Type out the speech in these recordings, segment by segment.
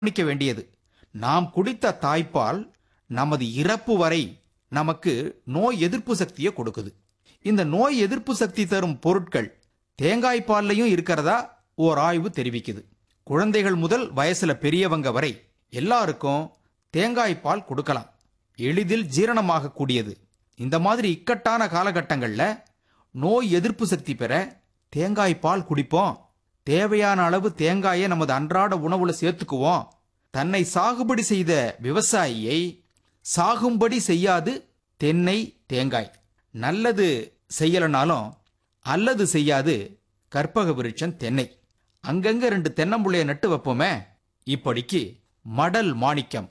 கவனிக்க வேண்டியது நாம் குடித்த தாய்ப்பால் நமது இறப்பு வரை நமக்கு நோய் எதிர்ப்பு சக்தியை கொடுக்குது இந்த நோய் எதிர்ப்பு சக்தி தரும் பொருட்கள் தேங்காய் பால்லையும் இருக்கிறதா ஓர் ஆய்வு தெரிவிக்குது குழந்தைகள் முதல் வயசுல பெரியவங்க வரை எல்லாருக்கும் தேங்காய் பால் கொடுக்கலாம் எளிதில் ஜீரணமாக கூடியது இந்த மாதிரி இக்கட்டான காலகட்டங்கள்ல நோய் எதிர்ப்பு சக்தி பெற தேங்காய் பால் குடிப்போம் தேவையான அளவு தேங்காயை நமது அன்றாட உணவுல சேர்த்துக்குவோம் தன்னை சாகுபடி செய்த விவசாயியை சாகும்படி செய்யாது தென்னை தேங்காய் நல்லது செய்யலனாலும் அல்லது செய்யாது கற்பக விருட்சம் தென்னை அங்கங்க ரெண்டு தென்னம்புள்ளைய நட்டு வைப்போமே இப்படிக்கு மடல் மாணிக்கம்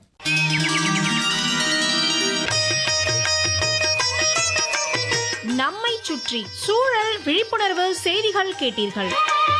நம்மை சுற்றி சூழல் விழிப்புணர்வு செய்திகள் கேட்டீர்கள்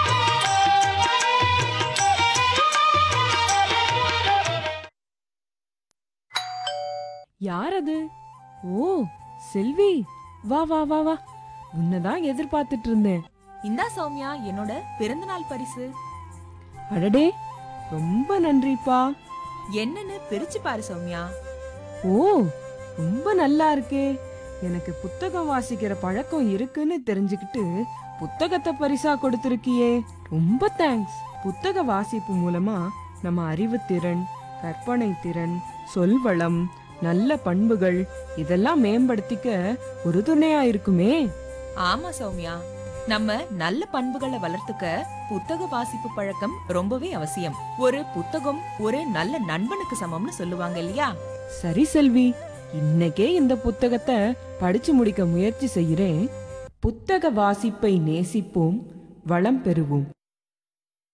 யார் அது ஓ செல்வி வா வா வா வா உன்னதான் எதிர்பார்த்துட்டு இருந்தேன் இந்தா சௌமியா என்னோட பிறந்தநாள் பரிசு அடடே ரொம்ப நன்றிப்பா என்னன்னு பிரிச்சு பாரு சௌமியா ஓ ரொம்ப நல்லா இருக்கே எனக்கு புத்தகம் வாசிக்கிற பழக்கம் இருக்குன்னு தெரிஞ்சுக்கிட்டு புத்தகத்தை பரிசா கொடுத்திருக்கியே ரொம்ப தேங்க்ஸ் புத்தக வாசிப்பு மூலமா நம்ம அறிவுத்திறன் கற்பனை திறன் சொல்வளம் நல்ல பண்புகள் இதெல்லாம் மேம்படுத்திக்க ஒரு துணையா இருக்குமே ஆமா சௌமியா நம்ம நல்ல பண்புகளை வளர்த்துக்க புத்தக வாசிப்பு பழக்கம் ரொம்பவே அவசியம் ஒரு புத்தகம் ஒரு நல்ல நண்பனுக்கு சமம்னு சொல்லுவாங்க இல்லையா சரி செல்வி இன்னைக்கே இந்த புத்தகத்தை படிச்சு முடிக்க முயற்சி செய்கிறேன் புத்தக வாசிப்பை நேசிப்போம் வளம் பெறுவோம்